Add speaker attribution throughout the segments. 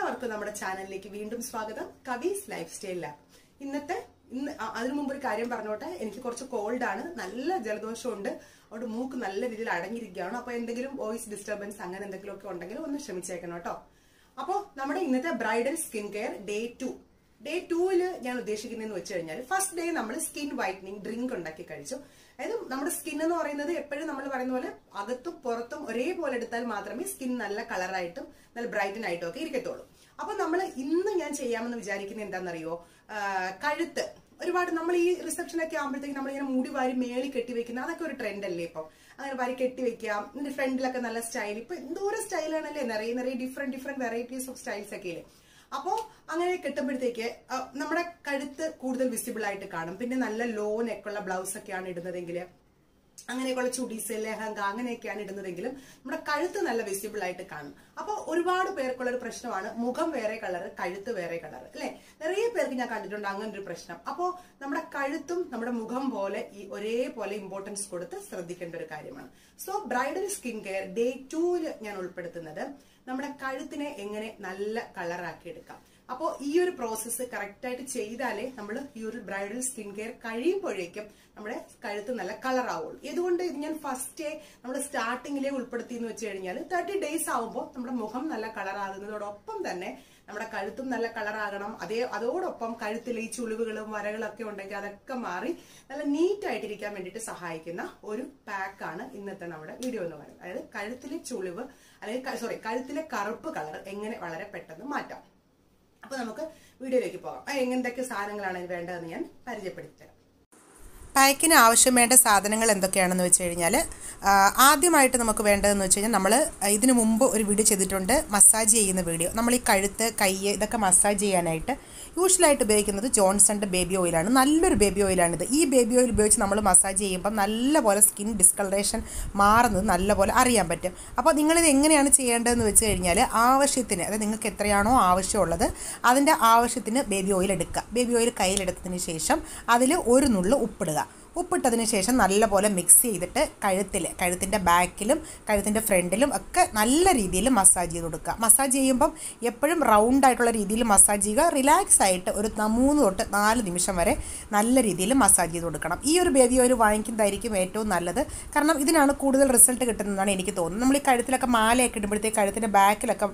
Speaker 1: എല്ലാവർക്കും നമ്മുടെ ചാനലിലേക്ക് വീണ്ടും സ്വാഗതം കവീസ് ലൈഫ് സ്റ്റൈൽ ലാബ് ഇന്നത്തെ ഇന്ന് അ- അതിനു മുമ്പ് ഒരു കാര്യം പറഞ്ഞോട്ടെ എനിക്ക് കുറച്ച് കോൾഡ് ആണ് നല്ല ജലദോഷമുണ്ട് അതുകൊണ്ട് മൂക്ക് നല്ല രീതിയിൽ അടങ്ങിയിരിക്കുകയാണ് അപ്പൊ എന്തെങ്കിലും വോയിസ് ഡിസ്റ്റർബൻസ് അങ്ങനെ എന്തെങ്കിലുമൊക്കെ ഉണ്ടെങ്കിൽ ഒന്ന് ക്ഷമിച്ചേക്കണം കേട്ടോ അപ്പോൾ നമ്മുടെ ഇന്നത്തെ bridal skin care day two day ടൂവില് ഞാൻ ഉദ്ദേശിക്കുന്നതെന്ന് വെച്ച് കഴിഞ്ഞാൽ ഫസ്റ്റ് ഡേ നമ്മൾ സ്കിൻ വൈറ്റനിങ് ഡ്രിങ്ക് ഉണ്ടാക്കി കഴിച്ചു അതായത് നമ്മുടെ സ്കിൻ എന്ന് പറയുന്നത് എപ്പോഴും നമ്മൾ പറയുന്ന പോലെ അകത്തും പുറത്തും ഒരേപോലെ എടുത്താൽ മാത്രമേ സ്കിൻ നല്ല കളറായിട്ടും നല്ല ബ്രൈറ്റൻ ആയിട്ടും ഒക്കെ ഇരിക്കത്തുള്ളൂ അപ്പൊ നമ്മൾ ഇന്ന് ഞാൻ ചെയ്യാമെന്ന് വിചാരിക്കുന്നത് എന്താണെന്നറിയോ ആ, കഴുത്ത് ഒരുപാട് നമ്മൾ ഈ റിസപ്ഷൻ ഒക്കെ ആകുമ്പോഴത്തേക്ക് നമ്മളിങ്ങനെ മുടി വാരി മേളി കെട്ടി വെക്കുന്ന അതൊക്കെ ഒരു ട്രെൻഡ് അല്ലേ ഇപ്പം അങ്ങനെ വാരി കെട്ടി വെക്കാം ഇതിന്റെ ഫ്രണ്ടിലൊക്കെ നല്ല സ്റ്റൈൽ ഇപ്പൊ എന്തോരം സ്റ്റൈലാണല്ലേ നിറയെ നിറയെ different different varieties of styles ഒക്കെ ഇല്ലേ അപ്പോ അങ്ങനെ കെട്ടുമ്പോഴത്തേക്ക് അഹ്, നമ്മുടെ കഴുത്ത് കൂടുതൽ വിസിബിൾ ആയിട്ട് കാണും പിന്നെ നല്ല ലോ നെക്കുള്ള ബ്ലൗസ് ഒക്കെയാണ് ഇടുന്നതെങ്കിൽ അങ്ങനെയൊക്കെയുള്ള ചുടീസ് ലെഹങ്ക അങ്ങനെയൊക്കെയാണ് ഇടുന്നതെങ്കിലും നമ്മുടെ കഴുത്ത് നല്ല വിസിബിൾ ആയിട്ട് കാണും അപ്പോൾ ഒരുപാട് പേർക്കുള്ള ഒരു പ്രശ്നമാണ് മുഖം വേറെ കളർ കഴുത്ത് വേറെ കളർ അല്ലെ നിറയെ പേർക്ക് ഞാൻ കണ്ടിട്ടുണ്ട് അങ്ങനെ ഒരു പ്രശ്നം അപ്പോൾ നമ്മുടെ കഴുത്തും നമ്മുടെ മുഖം പോലെ ഈ ഒരേപോലെ ഇമ്പോർട്ടൻസ് കൊടുത്ത് ശ്രദ്ധിക്കേണ്ട ഒരു കാര്യമാണ് so bridal skin care day ടൂല് ഞാൻ ഉൾപ്പെടുത്തുന്നത് നമ്മുടെ കഴുത്തിനെ എങ്ങനെ നല്ല കളറാക്കി എടുക്കാം അപ്പോൾ ഈ ഒരു പ്രോസസ്സ് കറക്റ്റായിട്ട് ചെയ്താലേ നമ്മൾ ഈ ഒരു ബ്രൈഡൽ സ്കിൻ കെയർ കഴിയുമ്പോഴേക്കും നമ്മുടെ കഴുത്ത് നല്ല കളർ ആവുള്ളൂ ഇതുകൊണ്ട് ഇത് ഞാൻ ഫസ്റ്റ് നമ്മൾ സ്റ്റാർട്ടിങ്ങിലേ ഉൾപ്പെടുത്തി എന്ന് വെച്ച് കഴിഞ്ഞാൽ തേർട്ടി ഡേയ്സ് ആവുമ്പോൾ നമ്മുടെ മുഖം നല്ല കളർ ആകുന്നതോടൊപ്പം തന്നെ നമ്മുടെ കഴുത്തും നല്ല കളറാകണം അതേ അതോടൊപ്പം കഴുത്തിൽ ഈ ചുളിവുകളും വരകളൊക്കെ ഉണ്ടെങ്കിൽ അതൊക്കെ മാറി നല്ല നീറ്റ് ആയിട്ടിരിക്കാൻ വേണ്ടിയിട്ട് സഹായിക്കുന്ന ഒരു പാക്കാണ് ഇന്നത്തെ നമ്മുടെ വീഡിയോ എന്ന് പറയുന്നത് അതായത് കഴുത്തിലെ ചുളിവ് അല്ലെങ്കിൽ സോറി കഴുത്തിലെ കറുപ്പ് കളർ എങ്ങനെ വളരെ പെട്ടെന്ന് മാറ്റാം അപ്പൊ നമുക്ക് വീഡിയോയിലേക്ക് പോകാം ആ, എന്തൊക്കെ സാധനങ്ങളാണ് ഇത് വേണ്ടതെന്ന് ഞാൻ പരിചയപ്പെടുത്തി തരാം
Speaker 2: പാക്കിന് ആവശ്യം വേണ്ട സാധനങ്ങൾ എന്തൊക്കെയാണെന്ന് വെച്ച് കഴിഞ്ഞാൽ ആദ്യമായിട്ട് നമുക്ക് വേണ്ടതെന്ന് വെച്ച് കഴിഞ്ഞാൽ നമ്മൾ ഇതിനു മുമ്പ് ഒരു വീഡിയോ ചെയ്തിട്ടുണ്ട് മസാജ് ചെയ്യുന്ന വീഡിയോ നമ്മൾ ഈ കഴുത്ത് കൈ ഇതൊക്കെ മസാജ് ചെയ്യാനായിട്ട് യൂഷ്വലായിട്ട് ഉപയോഗിക്കുന്നത് ജോൺസണിൻ്റെ ബേബി ഓയിലാണ് നല്ലൊരു ബേബി ഓയിലാണിത് ഈ ബേബി ഓയിൽ ഉപയോഗിച്ച് നമ്മൾ മസാജ് ചെയ്യുമ്പോൾ നല്ലപോലെ സ്കിൻ ഡിസ്കളറേഷൻ മാറുന്നത് നല്ലപോലെ അറിയാൻ പറ്റും അപ്പോൾ നിങ്ങളിത് എങ്ങനെയാണ് ചെയ്യേണ്ടതെന്ന് വെച്ച് കഴിഞ്ഞാൽ ആവശ്യത്തിന് അതായത് നിങ്ങൾക്ക് എത്രയാണോ ആവശ്യമുള്ളത് അതിൻ്റെ ആവശ്യത്തിന് ബേബി ഓയിൽ എടുക്കുക ബേബി ഓയിൽ കയ്യിലെടുത്തതിന് ശേഷം അതിൽ ഒരു നുള്ളു ഉപ്പിടുക ഉപ്പിട്ടതിന് ശേഷം നല്ലപോലെ മിക്സ് ചെയ്തിട്ട് കഴുത്തിൽ കഴുത്തിൻ്റെ ബാക്കിലും കഴുത്തിൻ്റെ ഫ്രണ്ടിലും ഒക്കെ നല്ല രീതിയിൽ മസാജ് ചെയ്ത് കൊടുക്കുക മസാജ് ചെയ്യുമ്പം എപ്പോഴും റൗണ്ട് ആയിട്ടുള്ള രീതിയിൽ മസാജ് ചെയ്യുക റിലാക്സ് ആയിട്ട് ഒരു ന- മൂന്ന് തൊട്ട് നാല് നിമിഷം വരെ നല്ല രീതിയിൽ മസാജ് ചെയ്ത് കൊടുക്കണം ഈ ഒരു ബേബി ഓയിൽ വാങ്ങിക്കുന്നതായിരിക്കും ഏറ്റവും നല്ലത് കാരണം ഇതിനാണ് കൂടുതൽ റിസൾട്ട് കിട്ടുന്നതെന്നാണ് എനിക്ക് തോന്നുന്നത് നമ്മൾ ഈ കഴുത്തിലൊക്കെ മാലയൊക്കെ ഇടുമ്പോഴത്തേക്ക് കഴുത്തിൻ്റെ ബാക്കിലൊക്കെ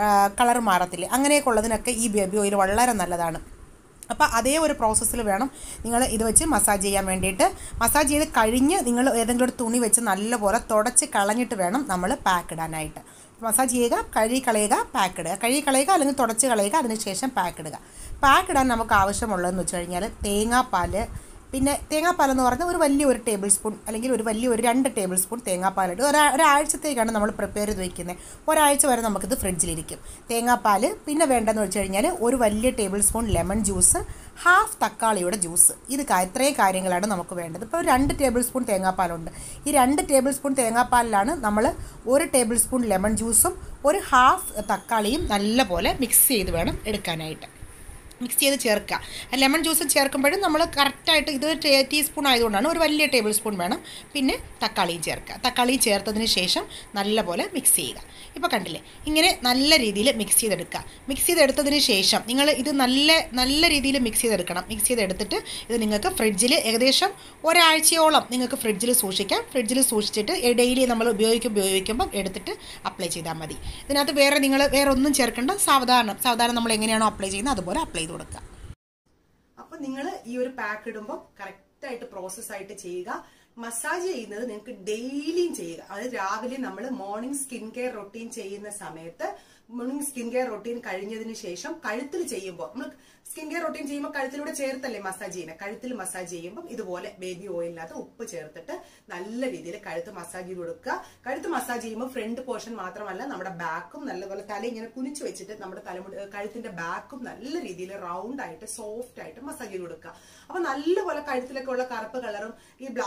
Speaker 2: കളർ മാറത്തില്ലേ അങ്ങനെയൊക്കെ ഉള്ളതിനൊക്കെ ഈ ബേബി ഓയിൽ വളരെ നല്ലതാണ് അപ്പോൾ അതേ ഒരു പ്രോസസ്സിൽ വേണം നിങ്ങൾ ഇത് വെച്ച് മസാജ് ചെയ്യാൻ വേണ്ടിയിട്ട് മസാജ് ചെയ്ത് കഴിഞ്ഞ് നിങ്ങൾ ഏതെങ്കിലും ഒരു തുണി വെച്ച് നല്ലപോലെ തുടച്ച് കളഞ്ഞിട്ട് വേണം നമ്മൾ പാക്ക് ഇടാനായിട്ട് മസാജ് ചെയ്യുക കഴുകി കളയുക പാക്ക് ഇടുക കഴുകി കളയുക അല്ലെങ്കിൽ തുടച്ച് കളയുക അതിനുശേഷം പാക്ക് ഇടുക പാക്ക് ഇടാൻ നമുക്ക് ആവശ്യമുള്ളതെന്ന് വെച്ച് കഴിഞ്ഞാൽ തേങ്ങാപ്പാൽ പിന്നെ തേങ്ങാപ്പാലെന്ന് പറഞ്ഞാൽ ഒരു വലിയ ഒരു ടേബിൾ സ്പൂൺ അല്ലെങ്കിൽ ഒരു വലിയ ഒരു രണ്ട് ടേബിൾ സ്പൂൺ തേങ്ങാപ്പാലിട്ട് ഒരാ ഒരാഴ്ചത്തേക്കാണ് നമ്മൾ പ്രിപ്പയർ ചെയ്ത് വയ്ക്കുന്നത് ഒരാഴ്ച വരെ നമുക്കിത് ഫ്രിഡ്ജിലിരിക്കും തേങ്ങാപ്പാൽ പിന്നെ വേണ്ടതെന്ന് വെച്ച് കഴിഞ്ഞാൽ ഒരു വലിയ tablespoon lemon juice half തക്കാളിയുടെ ജ്യൂസ് ഇത് കാ- ഇത്രയും കാര്യങ്ങളാണ് നമുക്ക് വേണ്ടത് ഇപ്പോൾ രണ്ട് ടേബിൾ സ്പൂൺ തേങ്ങാപ്പാലുണ്ട് ഈ രണ്ട് ടേബിൾ സ്പൂൺ തേങ്ങാപ്പാലിലാണ് നമ്മൾ ഒരു ടേബിൾ സ്പൂൺ ലെമൺ ജ്യൂസും ഒരു ഹാഫ് തക്കാളിയും നല്ലപോലെ മിക്സ് ചെയ്ത് വേണം എടുക്കാനായിട്ട് മിക്സ് ചെയ്ത് ചേർക്കുക ലെമൺ ജ്യൂസ് ചേർക്കുമ്പോഴും നമ്മൾ കറക്റ്റായിട്ട് ഇത് ടേ- ടീസ്പൂൺ ആയതുകൊണ്ടാണ് ഒരു വലിയ ടേബിൾ സ്പൂൺ വേണം പിന്നെ തക്കാളിയും ചേർക്കുക തക്കാളി ചേർത്തതിന് ശേഷം നല്ലപോലെ മിക്സ് ചെയ്യുക ഇപ്പോൾ കണ്ടില്ലേ ഇങ്ങനെ നല്ല രീതിയിൽ മിക്സ് ചെയ്തെടുക്കുക മിക്സ് ചെയ്തെടുത്തതിന് ശേഷം നിങ്ങൾ ഇത് നല്ല നല്ല രീതിയിൽ മിക്സ് ചെയ്തെടുക്കണം മിക്സ് ചെയ്തെടുത്തിട്ട് ഇത് നിങ്ങൾക്ക് ഫ്രിഡ്ജിൽ ഏകദേശം ഒരാഴ്ചയോളം നിങ്ങൾക്ക് ഫ്രിഡ്ജിൽ സൂക്ഷിക്കാം ഫ്രിഡ്ജിൽ സൂക്ഷിച്ചിട്ട് ഡെയിലി നമ്മൾ ഉപയോഗിക്കും ഉപയോഗിക്കുമ്പം എടുത്തിട്ട് അപ്ലൈ ചെയ്താൽ മതി ഇതിനകത്ത് വേറെ നിങ്ങൾ വേറെ ഒന്നും ചേർക്കേണ്ട സാവധാനം സാവധാനം നമ്മൾ എങ്ങനെയാണോ അപ്ലൈ ചെയ്യുന്നത് അതുപോലെ അപ്ലൈ ചെയ്ത് കൊടുക്കുക
Speaker 1: അപ്പൊ നിങ്ങൾ ഈ ഒരു പാക്ക് ഇടുമ്പോൾ കറക്റ്റ് ആയിട്ട് പ്രോസസ് ആയിട്ട് ചെയ്യുക മസാജ് ചെയ്യുന്നത് നിങ്ങൾക്ക് ഡെയിലിയും ചെയ്യുക അതായത് രാവിലെ നമ്മൾ മോർണിംഗ് സ്കിൻ കെയർ റൊട്ടീൻ ചെയ്യുന്ന സമയത്ത് മോർണിംഗ് സ്കിൻ കെയർ റൊട്ടീൻ കഴിഞ്ഞതിന് ശേഷം കഴുത്തിൽ ചെയ്യുമ്പോൾ നമ്മൾ സ്കിൻ കെയർ റൊട്ടീൻ ചെയ്യുമ്പോൾ കഴുത്തിലൂടെ ചേർത്തല്ലേ മസാജ് ചെയ്യുന്നത് കഴുത്തിൽ മസാജ് ചെയ്യുമ്പോൾ ഇതുപോലെ ബേബി ഓയിലിനകത്ത് ഉപ്പ് ചേർത്തിട്ട് നല്ല രീതിയിൽ കഴുത്ത് മസാജ് ചെയ്ത് കൊടുക്കുക കഴുത്ത് മസാജ് ചെയ്യുമ്പോൾ ഫ്രണ്ട് പോർഷൻ മാത്രമല്ല നമ്മുടെ ബാക്കും നല്ലപോലെ തല ഇങ്ങനെ കുനിച്ചു വെച്ചിട്ട് നമ്മുടെ തലമുടി കഴുത്തിന്റെ ബാക്കും നല്ല രീതിയിൽ റൗണ്ട് ആയിട്ട് സോഫ്റ്റ് ആയിട്ട് മസാജ് ചെയ്ത് കൊടുക്കുക അപ്പൊ നല്ലപോലെ കഴുത്തിലൊക്കെ ഉള്ള കറുപ്പ് കളറും ഈ ബ്ലാക്ക് ഹെഡ്സ്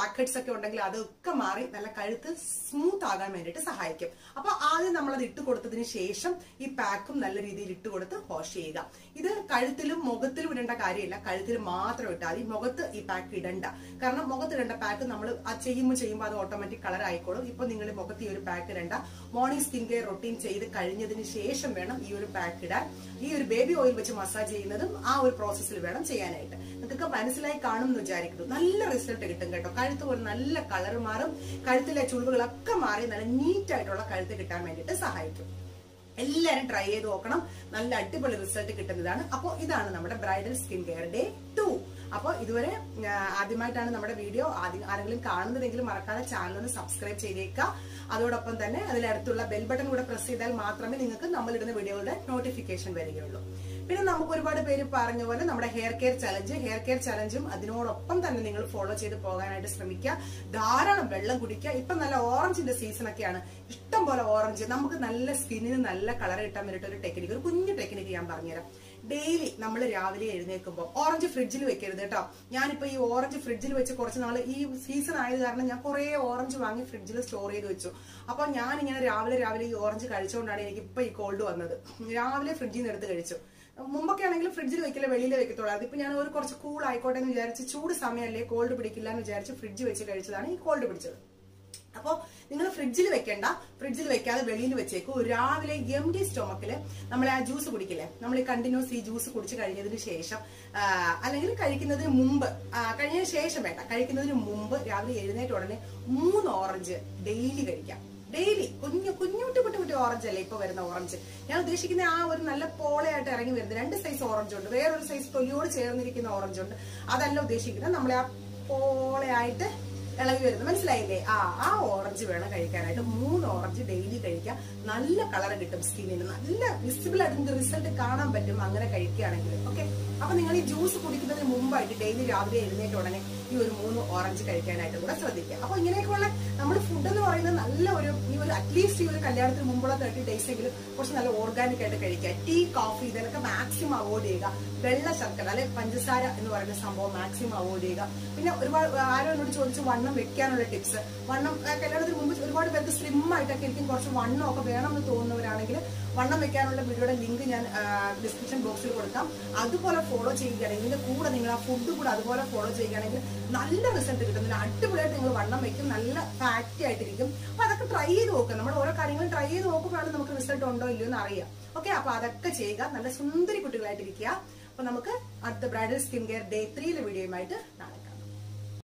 Speaker 1: ഒക്കെ ഉണ്ടെങ്കിൽ അതൊക്കെ മാറി നല്ല കഴുത്ത് സ്മൂത്ത് ആകാൻ വേണ്ടിയിട്ട് സഹായിക്കും അപ്പൊ ആദ്യം നമ്മൾ അത് ഇട്ട് കൊടുത്തതിന് ശേഷം ഈ പാക്കും നല്ല രീതിയിൽ ഇട്ട് കൊടുത്ത് വാഷ് ചെയ്യുക ഇത് കഴുത്തിലും മുഖത്തിലും ഇടേണ്ട കാര്യമില്ല കഴുത്തിൽ മാത്രം ഇട്ടാൽ മതി മുഖത്ത് ഈ പാക്ക് ഇടണ്ട കാരണം മുഖത്ത് ഇടേണ്ട പാക്ക് നമ്മൾ അത് ചെയ്യുമ്പോൾ ചെയ്യുമ്പോൾ അത് ഓട്ടോമാറ്റിക് കളർ ആയിക്കോളും ഇപ്പൊ നിങ്ങൾ മുഖത്ത് ഈ ഒരു പാക്ക് ഇടണ്ട മോർണിംഗ് സ്കിൻ കെയർ റൊട്ടീൻ ചെയ്ത് കഴിഞ്ഞതിന് ശേഷം വേണം ഈ ഒരു പാക്ക് ഇടാൻ ഈ ഒരു ബേബി ഓയിൽ വെച്ച് മസാജ് ചെയ്യുന്നതും ആ ഒരു പ്രോസസ്സിൽ വേണം ചെയ്യാനായിട്ട് നിങ്ങൾക്ക് മനസ്സിലായി കാണും എന്ന് വിചാരിക്കുന്നു നല്ല റിസൾട്ട് കിട്ടും കേട്ടോ കഴുത്ത് ഒരു നല്ല കളർ മാറും കഴുത്തിലെ ചുളിവുകളൊക്കെ മാറി നല്ല നീറ്റ് ആയിട്ടുള്ള കഴുത്ത് കിട്ടാൻ വേണ്ടിയിട്ട് സഹായിക്കും എല്ലാരും ട്രൈ ചെയ്ത് നോക്കണം നല്ല അടിപൊളി റിസൾട്ട് കിട്ടുന്നതാണ് അപ്പോൾ ഇതാണ് നമ്മുടെ bridal skin care day two അപ്പോൾ ഇതുവരെ ആ, ആദ്യമായിട്ടാണ് നമ്മുടെ വീഡിയോ ആദ്യം ആരെങ്കിലും കാണുന്നതെങ്കിലും മറക്കാതെ ചാനൽ ഒന്ന് സബ്സ്ക്രൈബ് ചെയ്തേക്കുക അതോടൊപ്പം തന്നെ അതിലടുത്തുള്ള ബെൽ ബട്ടൺ കൂടെ പ്രസ് ചെയ്താൽ മാത്രമേ നിങ്ങൾക്ക് നമ്മളിടുന്ന വീഡിയോകളുടെ നോട്ടിഫിക്കേഷൻ വരികയുള്ളൂ പിന്നെ നമുക്ക് ഒരുപാട് പേര് പറഞ്ഞ പോലെ നമ്മുടെ hair care challenge hair care ചലഞ്ചും അതിനോടൊപ്പം തന്നെ നിങ്ങൾ ഫോളോ ചെയ്ത് പോകാനായിട്ട് ശ്രമിക്കുക ധാരാളം വെള്ളം കുടിക്കുക ഇപ്പൊ നല്ല ഓറഞ്ചിന്റെ സീസൺ ഒക്കെയാണ് ഇഷ്ടം പോലെ ഓറഞ്ച് നമുക്ക് നല്ല സ്കിന്നിന് നല്ല കളർ കിട്ടാൻ വേണ്ടിയിട്ട് ഒരു ടെക്നിക്ക് ഒരു കുഞ്ഞു ടെക്നിക്ക് ഞാൻ പറഞ്ഞുതരാം ഡെയിലി നമ്മൾ രാവിലെ എഴുന്നേൽക്കുമ്പോൾ ഓറഞ്ച് ഫ്രിഡ്ജിൽ വെക്കരുത് കേട്ടോ ഞാനിപ്പോ ഈ ഓറഞ്ച് ഫ്രിഡ്ജിൽ വെച്ച് കുറച്ച് നാൾ ഈ സീസൺ ആയത് കാരണം ഞാൻ കുറേ ഓറഞ്ച് വാങ്ങി ഫ്രിഡ്ജിൽ സ്റ്റോർ ചെയ്ത് വെച്ചു അപ്പൊ ഞാൻ ഇങ്ങനെ രാവിലെ രാവിലെ ഈ ഓറഞ്ച് കഴിച്ചുകൊണ്ടാണ് എനിക്ക് ഇപ്പൊ ഈ കോൾഡ് വന്നത് രാവിലെ ഫ്രിഡ്ജിൽ നിന്ന് എടുത്ത് കഴിച്ചു മുമ്പൊക്കെ ആണെങ്കിൽ ഫ്രിഡ്ജിൽ വെക്കില്ല വെളിയിൽ വെക്കത്തുള്ളൂ അതിപ്പോ ഞാൻ ഒരു കുറച്ച് കൂൾ ആയിക്കോട്ടെ എന്ന് വിചാരിച്ച് ചൂട് സമയമല്ലേ കോൾഡ് പിടിക്കില്ല എന്ന് വിചാരിച്ച് ഫ്രിഡ്ജ് വെച്ച് കഴിച്ചതാണ് ഈ കോൾഡ് പിടിച്ചത് അപ്പോൾ നിങ്ങൾ ഫ്രിഡ്ജിൽ വെക്കണ്ട ഫ്രിഡ്ജിൽ വെക്കാതെ വെളിയിൽ വെച്ചേക്കും രാവിലെ എം ഡി സ്റ്റൊമക്കില് നമ്മൾ ആ ജ്യൂസ് കുടിക്കില്ലേ നമ്മൾ ഈ കണ്ടിന്യൂസ് ഈ ജ്യൂസ് കുടിച്ച് കഴിഞ്ഞതിന് ശേഷം ആ, അല്ലെങ്കിൽ കഴിക്കുന്നതിന് മുമ്പ് ആ, കഴിഞ്ഞതിന് ശേഷം വേണ്ട കഴിക്കുന്നതിന് മുമ്പ് രാവിലെ എഴുന്നേറ്റ് ഉടനെ മൂന്ന് ഓറഞ്ച് ഡെയിലി കഴിക്കാം ഡെയിലി കുഞ്ഞു കുഞ്ഞുട്ടി കുട്ടി കുട്ടി ഓറഞ്ച് അല്ലേ ഇപ്പൊ വരുന്ന ഓറഞ്ച് ഞാൻ ഉദ്ദേശിക്കുന്ന ആ ഒരു നല്ല പോളയായിട്ട് ഇറങ്ങി വരുന്നത് രണ്ട് സൈസ് ഓറഞ്ച് ഉണ്ട് വേറൊരു സൈസ് തൊലിയോട് ചേർന്നിരിക്കുന്ന ഓറഞ്ച് ഉണ്ട് അതല്ല ഉദ്ദേശിക്കുന്നത് നമ്മളെ ആ പോളയായിട്ട് ഇളകി വരുന്നത് മനസ്സിലായില്ലേ ആ ആ ഓറഞ്ച് വേണം കഴിക്കാനായിട്ട് മൂന്ന് ഓറഞ്ച് ഡെയിലി കഴിക്കാം നല്ല കളർ കിട്ടും സ്കിന്നിന് നല്ല വിസിബിൾ ആയിട്ട് നിങ്ങൾക്ക് റിസൾട്ട് കാണാൻ പറ്റും അങ്ങനെ കഴിക്കുകയാണെങ്കിൽ ഓക്കെ അപ്പൊ നിങ്ങൾ ഈ ജ്യൂസ് കുടിക്കുന്നതിന് മുമ്പായിട്ട് ഡെയിലി രാവിലെ എഴുന്നേറ്റ് ഉടനെ ഈ ഒരു മൂന്ന് ഓറഞ്ച് കഴിക്കാനായിട്ട് കൂടെ ശ്രദ്ധിക്കുക അപ്പൊ ഇങ്ങനെയൊക്കെയുള്ള നമ്മുടെ ഫുഡ് എന്ന് പറയുന്നത് നല്ല ഒരു ഈ ഒരു അറ്റ്ലീസ്റ്റ് ഈ ഒരു കല്യാണത്തിന് മുമ്പുള്ള തേർട്ടി ഡേയ്സ് എങ്കിലും കുറച്ച് നല്ല ഓർഗാനിക് ആയിട്ട് കഴിക്കുക ടീ കോഫി ഇതിനൊക്കെ മാക്സിമം അവോയ്ഡ് ചെയ്യുക വെള്ള ശർക്കര അല്ലെ പഞ്ചസാര എന്ന് പറയുന്ന സംഭവം മാക്സിമം അവോയ്ഡ് ചെയ്യുക പിന്നെ ഒരുപാട് ആരോ എന്നോട് ചോദിച്ചു വണ്ണം വെക്കാനുള്ള ടിപ്സ് വണ്ണം ആ, കല്യാണത്തിന് മുമ്പ് ഒരുപാട് പേർക്ക് സ്ലിം ആയിട്ടൊക്കെ ഇരിക്കും കുറച്ച് വണ്ണം ഒക്കെ വേണമെന്ന് തോന്നുന്നവരാണെങ്കിൽ വണ്ണം വെക്കാനുള്ള വീഡിയോയുടെ ലിങ്ക് ഞാൻ ഡിസ്ക്രിപ്ഷൻ ബോക്സിൽ കൊടുക്കാം അതുപോലെ ഫോളോ ചെയ്യുകയാണെങ്കിൽ ഇതിന്റെ കൂടെ നിങ്ങൾ ആ ഫുഡ് കൂടെ അതുപോലെ ഫോളോ ചെയ്യുകയാണെങ്കിൽ നല്ല റിസൾട്ട് കിട്ടും നല്ല അടിപൊളിയായിട്ട് നിങ്ങൾ വണ്ണം വെക്കും നല്ല ഫാക്റ്റി ആയിട്ടിരിക്കും അപ്പൊ അതൊക്കെ ട്രൈ ചെയ്ത് നോക്കുക നമ്മൾ ഓരോ കാര്യങ്ങളും ട്രൈ ചെയ്ത് നോക്കുമ്പോഴാണ് നമുക്ക് റിസൾട്ട് ഉണ്ടോ ഇല്ലയോ എന്ന് അറിയാം ഓക്കെ അപ്പൊ അതൊക്കെ ചെയ്യുക നല്ല സുന്ദരി കുട്ടികളായിട്ടിരിക്കുക അപ്പൊ നമുക്ക് അടുത്ത ബ്രൈഡൽ സ്കിൻ കെയർ ഡേ ത്രീയിലെ വീഡിയോയുമായിട്ട് നാളെ